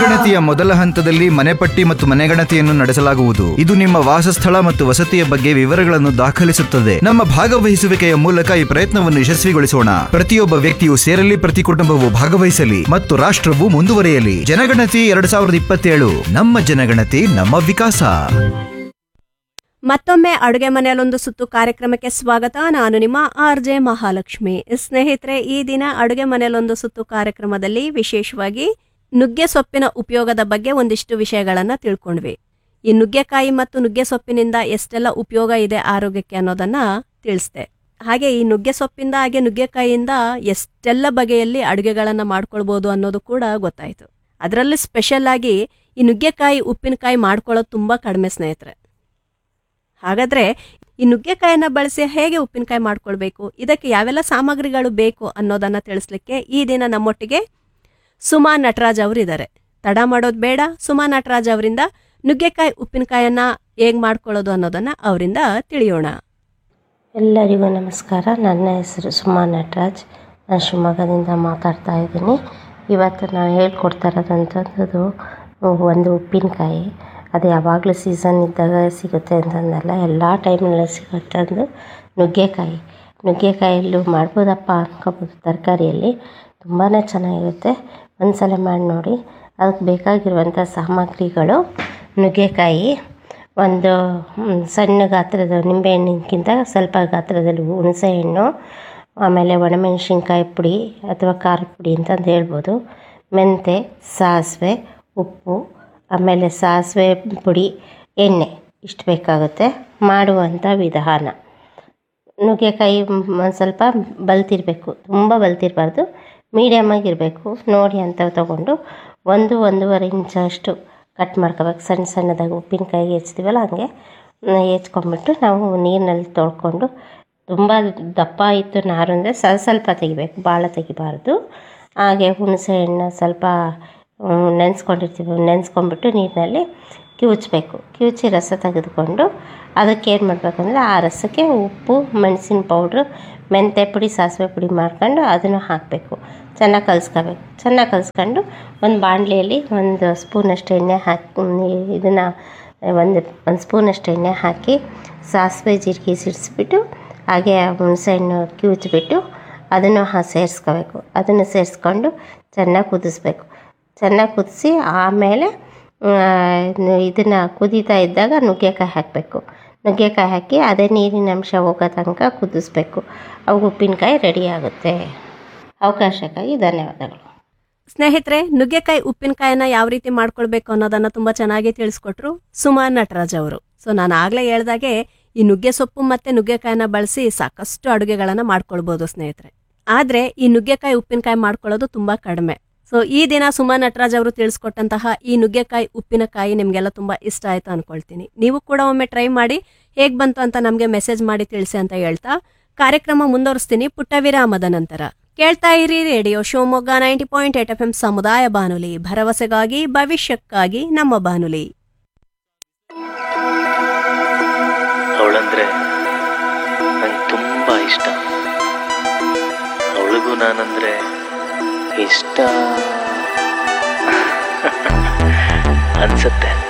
ಜನಗಣತಿಯ ಮೊದಲ ಹಂತದಲ್ಲಿ ಮನೆಪಟ್ಟಿ ಮತ್ತು ಮನೆಗಣತಿಯನ್ನು ನಡೆಸಲಾಗುವುದು ಇದು ನಿಮ್ಮ ವಾಸಸ್ಥಳ ಮತ್ತು ವಸತಿಯ ಬಗ್ಗೆ ವಿವರಗಳನ್ನು ದಾಖಲಿಸುತ್ತದೆ ನಮ್ಮ ಭಾಗವಹಿಸುವಿಕೆಯ ಮೂಲಕ ಈ ಪ್ರಯತ್ನವನ್ನು ಯಶಸ್ವಿಗೊಳಿಸೋಣ ಪ್ರತಿಯೊಬ್ಬ ವ್ಯಕ್ತಿಯು ಸೇರಲಿ ಪ್ರತಿ ಕುಟುಂಬವು ಭಾಗವಹಿಸಲಿ ಮತ್ತು ರಾಷ್ಟ್ರವು ಮುಂದುವರಿಯಲಿ ಜನಗಣತಿ ಎರಡ್ ಸಾವಿರದ ಇಪ್ಪತ್ತೇಳು ನಮ್ಮ ಜನಗಣತಿ ನಮ್ಮ ವಿಕಾಸ ಮತ್ತೊಮ್ಮೆ ಅಡುಗೆ ಮನೆಯಲ್ಲೊಂದು ಸುತ್ತು ಕಾರ್ಯಕ್ರಮಕ್ಕೆ ಸ್ವಾಗತ ನಾನು ನಿಮ್ಮ ಆರ್ ಜೆ ಮಹಾಲಕ್ಷ್ಮಿ ಸ್ನೇಹಿತರೆ ಈ ದಿನ ಅಡುಗೆ ಮನೆಯಲ್ಲೊಂದು ಸುತ್ತು ಕಾರ್ಯಕ್ರಮದಲ್ಲಿ ವಿಶೇಷವಾಗಿ ನುಗ್ಗೆ ಸೊಪ್ಪಿನ ಉಪಯೋಗದ ಬಗ್ಗೆ ಒಂದಿಷ್ಟು ವಿಷಯಗಳನ್ನ ತಿಳ್ಕೊಂಡ್ವಿ ಈ ನುಗ್ಗೆಕಾಯಿ ಮತ್ತು ನುಗ್ಗೆ ಸೊಪ್ಪಿನಿಂದ ಎಷ್ಟೆಲ್ಲ ಉಪಯೋಗ ಇದೆ ಆರೋಗ್ಯಕ್ಕೆ ಅನ್ನೋದನ್ನ ತಿಳಿಸ್ದೆ ಹಾಗೆ ಈ ನುಗ್ಗೆ ಸೊಪ್ಪಿಂದ ಹಾಗೆ ನುಗ್ಗೆಕಾಯಿಯಿಂದ ಎಷ್ಟೆಲ್ಲ ಬಗೆಯಲ್ಲಿ ಅಡುಗೆಗಳನ್ನ ಮಾಡ್ಕೊಳ್ಬೋದು ಅನ್ನೋದು ಕೂಡ ಗೊತ್ತಾಯ್ತು ಅದರಲ್ಲಿ ಸ್ಪೆಷಲ್ ಆಗಿ ಈ ನುಗ್ಗೆಕಾಯಿ ಉಪ್ಪಿನಕಾಯಿ ಮಾಡ್ಕೊಳ್ಳೋದು ತುಂಬಾ ಕಡಿಮೆ ಸ್ನೇಹಿತರೆ ಹಾಗಾದ್ರೆ ಈ ನುಗ್ಗೆಕಾಯನ್ನ ಬಳಸಿ ಹೇಗೆ ಉಪ್ಪಿನಕಾಯಿ ಮಾಡ್ಕೊಳ್ಬೇಕು ಇದಕ್ಕೆ ಯಾವೆಲ್ಲ ಸಾಮಗ್ರಿಗಳು ಬೇಕು ಅನ್ನೋದನ್ನ ತಿಳಿಸ್ಲಿಕ್ಕೆ ಈ ದಿನ ನಮ್ಮೊಟ್ಟಿಗೆ ಸುಮಾ ನಟರಾಜ್ ಅವರು ಇದ್ದಾರೆ ತಡ ಮಾಡೋದು ಬೇಡ ಸುಮಾ ನಟರಾಜ್ ಅವರಿಂದ ನುಗ್ಗೆಕಾಯಿ ಉಪ್ಪಿನಕಾಯನ್ನ ಹೇಗ್ ಮಾಡ್ಕೊಳ್ಳೋದು ಅನ್ನೋದನ್ನ ಅವರಿಂದ ತಿಳಿಯೋಣ ಎಲ್ಲರಿಗೂ ನಮಸ್ಕಾರ ನನ್ನ ಹೆಸರು ಸುಮಾ ನಟರಾಜ್ ನಾನು ಶಿವಮೊಗ್ಗದಿಂದ ಮಾತಾಡ್ತಾ ಇದ್ದೀನಿ ಇವತ್ತು ನಾನು ಹೇಳ್ಕೊಡ್ತಾ ಇರೋದಂಥದ್ದು ಒಂದು ಉಪ್ಪಿನಕಾಯಿ ಅದು ಯಾವಾಗಲೂ ಸೀಸನ್ ಇದ್ದಾಗ ಸಿಗುತ್ತೆ ಅಂತಂದಲ್ಲ ಎಲ್ಲ ಟೈಮಲ್ಲೂ ಸಿಗುತ್ತಂದು ನುಗ್ಗೆಕಾಯಿ ನುಗ್ಗೆಕಾಯಲ್ಲೂ ಮಾಡ್ಬೋದಪ್ಪ ಅನ್ಕೋಬೋದು ತರಕಾರಿಯಲ್ಲಿ ತುಂಬಾ ಚೆನ್ನಾಗಿರುತ್ತೆ ಒಂದು ಸಲ ಮಾಡಿ ನೋಡಿ ಅದಕ್ಕೆ ಬೇಕಾಗಿರುವಂಥ ಸಾಮಗ್ರಿಗಳು ನುಗ್ಗೆಕಾಯಿ ಒಂದು ಹ್ಮ್, ಸಣ್ಣ ಗಾತ್ರದ ನಿಂಬೆಹಣ್ಣಿನಕ್ಕಿಂತ ಸ್ವಲ್ಪ ಗಾತ್ರದಲ್ಲಿ ಹುಣಸೆಹಣ್ಣು ಆಮೇಲೆ ಒಣಮೆಣಸಿನ್ಕಾಯಿ ಪುಡಿ ಅಥವಾ ಖಾರದ ಪುಡಿ ಅಂತಂದು ಹೇಳ್ಬೋದು ಮೆಂತೆ ಸಾಸಿವೆ ಉಪ್ಪು ಆಮೇಲೆ ಸಾಸಿವೆ ಪುಡಿ ಎಣ್ಣೆ ಇಷ್ಟು ಬೇಕಾಗುತ್ತೆ ಮಾಡುವಂಥ ವಿಧಾನ ನುಗ್ಗೆಕಾಯಿ ಒಂದು ಸ್ವಲ್ಪ ಬಲ್ತಿರಬೇಕು ತುಂಬ ಬಲ್ತಿರಬಾರ್ದು ಮೀಡಿಯಮಾಗಿರಬೇಕು ನೋಡಿ ಅಂತ ತೊಗೊಂಡು ಒಂದು ಒಂದೂವರೆ ಇಂಚಷ್ಟು ಕಟ್ ಮಾಡ್ಕೋಬೇಕು ಸಣ್ಣ ಸಣ್ಣದಾಗಿ ಉಪ್ಪಿನಕಾಯಿ ಹೆಚ್ತೀವಲ್ಲ ಹಂಗೆ ಹೆಚ್ಕೊಂಬಿಟ್ಟು ನಾವು ನೀರಿನಲ್ಲಿ ತೊಳ್ಕೊಂಡು ತುಂಬ ದಪ್ಪ ಇತ್ತು ನಾರು ಅಂದರೆ ಸ್ವಲ್ಪ ಸ್ವಲ್ಪ ತೆಗಿಬೇಕು ಭಾಳ ತೆಗಿಬಾರ್ದು ಹಾಗೆ ಹುಣಸೆ ಹಣ್ಣು ಸ್ವಲ್ಪ ನೆನೆಸ್ಕೊಂಡಿರ್ತೀವಿ ನೆನೆಸ್ಕೊಂಬಿಟ್ಟು ನೀರಿನಲ್ಲಿ ಕಿವುಚಬೇಕು ಕಿವುಚಿ ರಸ ತೆಗೆದುಕೊಂಡು ಅದಕ್ಕೆ ಏನು ಮಾಡಬೇಕು ಅಂದರೆ ಆ ರಸಕ್ಕೆ ಉಪ್ಪು ಮೆಣಸಿನ ಪೌಡ್ರು ಮೆಂತ್ಯ ಪುಡಿ ಸಾಸಿವೆ ಪುಡಿ ಮಾಡ್ಕೊಂಡು ಅದನ್ನು ಹಾಕಬೇಕು ಚೆನ್ನಾಗಿ ಕಲಿಸ್ಕೋಬೇಕು ಚೆನ್ನಾಗಿ ಕಲಿಸ್ಕೊಂಡು ಒಂದು ಬಾಣಲೆಯಲ್ಲಿ ಒಂದು ಸ್ಪೂನಷ್ಟು ಎಣ್ಣೆ ಹಾಕಿ ಇದನ್ನು ಒಂದು ಒಂದು ಸ್ಪೂನಷ್ಟು ಎಣ್ಣೆ ಹಾಕಿ ಸಾಸಿವೆ ಜೀರಿಗೆ ಸಿಡಿಸ್ಬಿಟ್ಟು ಹಾಗೆ ಹುಣಸೆಹಣ್ಣು ಕಿವುಚ್ಬಿಟ್ಟು ಅದನ್ನು ಹಾ ಸೇರಿಸ್ಕೋಬೇಕು ಅದನ್ನು ಸೇರಿಸ್ಕೊಂಡು ಚೆನ್ನಾಗಿ ಕುದಿಸ್ಬೇಕು ಚೆನ್ನಾಗಿ ಕುದಿಸಿ ಆಮೇಲೆ ಇದನ್ನು ಕುದೀತಾ ಇದ್ದಾಗ ನುಗ್ಗೆಕಾಯಿ ಹಾಕಬೇಕು ನುಗ್ಗೆಕಾಯಿ ಹಾಕಿ ಅದೇ ನೀರಿನ ಅಂಶ ಹೋಗೋ ತನಕ ಕುದಿಸ್ಬೇಕು ಅವು ಉಪ್ಪಿನಕಾಯಿ ರೆಡಿ ಆಗುತ್ತೆ ಅವಕಾಶಕ್ಕಾಗಿ ಧನ್ಯವಾದಗಳು ಸ್ನೇಹಿತರೆ ನುಗ್ಗೆಕಾಯಿ ಉಪ್ಪಿನಕಾಯನ್ನ ಯಾವ ರೀತಿ ಮಾಡ್ಕೊಳ್ಬೇಕು ಅನ್ನೋದನ್ನ ತುಂಬಾ ಚೆನ್ನಾಗಿ ತಿಳಿಸ್ಕೊಟ್ರು ಸುಮಾ ನಟರಾಜ್ ಅವರು ಸೊ ನಾನು ಆಗ್ಲೇ ಹೇಳ್ದಾಗೆ ಈ ನುಗ್ಗೆ ಸೊಪ್ಪು ಮತ್ತೆ ನುಗ್ಗೆಕಾಯನ್ನ ಬಳಸಿ ಸಾಕಷ್ಟು ಅಡುಗೆಗಳನ್ನ ಮಾಡ್ಕೊಳ್ಬಹುದು ಸ್ನೇಹಿತರೆ ಆದ್ರೆ ಈ ನುಗ್ಗೆಕಾಯಿ ಉಪ್ಪಿನಕಾಯಿ ಮಾಡ್ಕೊಳ್ಳೋದು ತುಂಬಾ ಕಡಿಮೆ ಸೊ ಈ ದಿನ ಸುಮಾ ನಟರಾಜ್ ಅವರು ತಿಳಿಸ್ಕೊಟ್ಟಂತಹ ಈ ನುಗ್ಗೆಕಾಯಿ ಉಪ್ಪಿನಕಾಯಿ ನಿಮ್ಗೆಲ್ಲ ತುಂಬಾ ಇಷ್ಟ ಆಯ್ತು ಅನ್ಕೊಳ್ತೀನಿ ನೀವು ಕೂಡ ಒಮ್ಮೆ ಟ್ರೈ ಮಾಡಿ ಹೇಗ್ ಬಂತು ಅಂತ ನಮ್ಗೆ ಮೆಸೇಜ್ ಮಾಡಿ ತಿಳಿಸಿ ಅಂತ ಹೇಳ್ತಾ ಕಾರ್ಯಕ್ರಮ ಮುಂದುವರಿಸ್ತೀನಿ ಪುಟ್ಟ ವಿರಾಮದ ನಂತರ ಕೇಳ್ತಾ ಇರಿ radio Shivamogga ninety point eight F M ಸಮುದಾಯ ಬಾನುಲಿ ಭರವಸೆಗಾಗಿ ಭವಿಷ್ಯಕ್ಕಾಗಿ ನಮ್ಮ ಬಾನುಲಿ ಅವಳಂದ್ರೆ ನಂಗೆ ತುಂಬ ಇಷ್ಟ ಅವಳಿಗೂ ನಾನಂದ್ರೆ ಇಷ್ಟ ಅನ್ಸುತ್ತೆ